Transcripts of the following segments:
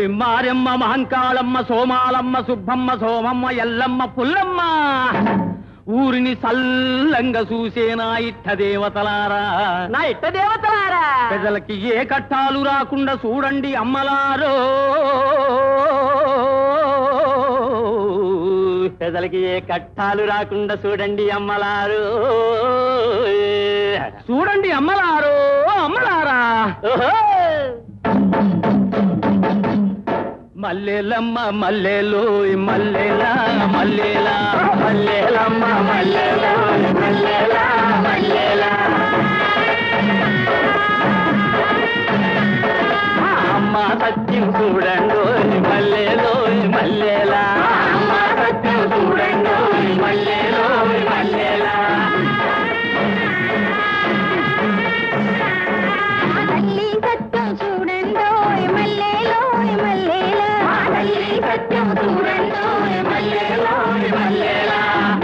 మారెమ్మ మహంకాళమ్మ సోమాలమ్మ సుబ్బమ్మ సోమమ్మ ఎల్లమ్మ పుల్లమ్మ ఊరిని సల్లంగా చూసేనా ఇట్ట దేవతలారా నా ఇట్ట దేవతలారా ప్రజలకి ఏ కట్టాలు రాకుండా చూడండి అమ్మలారో ప్రజలకి ఏ కట్టాలు రాకుండా చూడండి అమ్మలారు చూడండి అమ్మలారో అమ్మలారా ఓహో! మల్లెలమ్మ మల్లెలు మల్లెలా మల్లెలా మల్లెలమ్మ మల్లెలు మల్లెలా మల్లెలా అమ్మ సత్యం చూడండు మల్లెలో మల్లెలా అమ్మ సత్యం చూడండి మల్లెలో మల్లెలా తల్లి సత్యం చూడండోయ్ మల్లెలోయ్ మల్లెలా తల్లి సత్యం చూడండి మల్లెలో మల్లెలా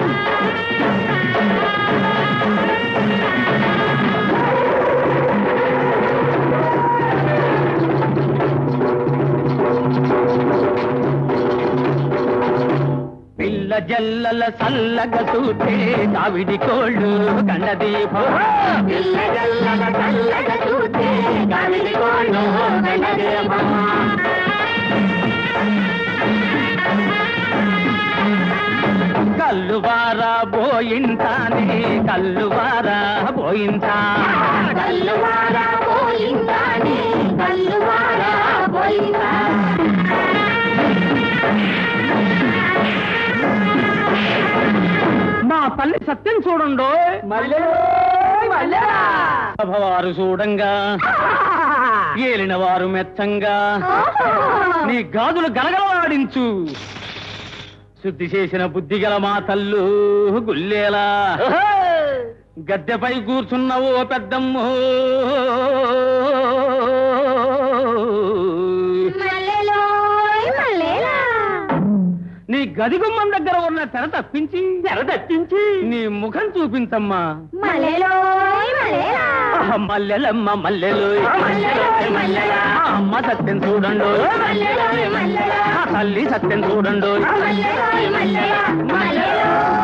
పిల్ల జల్లల సల్లగ చూటే కావిడి కోళ్ళు కండదీపం పిల్లగల్లగ చల్లగ చూస్తే కవిడి కోళ్ళు గణదేవమ్మ కల్లువారా పోయింటానే కల్లువారా పోయింటా కల్లువారా పోయిందాని కల్లువారా పోయిందా మా పల్లి సత్యం చూడండో మల్లెలో మల్లెలా సభవారు చూడంగా ఏలిన వారు మెచ్చంగా నీ గాజులు గలగలవాడించు శుద్ధి చేసిన బుద్ధి గల మా తల్లు గుల్లేలా గద్దెపై కూర్చున్న ఓ పెద్దమ్ము మల్లెలోయ్ మల్లెలా నీ గది గుమ్మం దగ్గర ఉన్న తెర తప్పించి తెర తప్పించి నీ ముఖం చూపించమ్మా మల్లెలోయ్ మల్లెలా ఆహ్, మల్లెలమ్మ మల్లెలు మల్లెలోయ్ మల్లెలా. అమ్మ సత్యం చూడండు మల్లెలోయ్ మల్లెలా. తల్లి సత్యం చూడండు మల్లెలోయ్ మల్లెలా. మల్లెలోయ్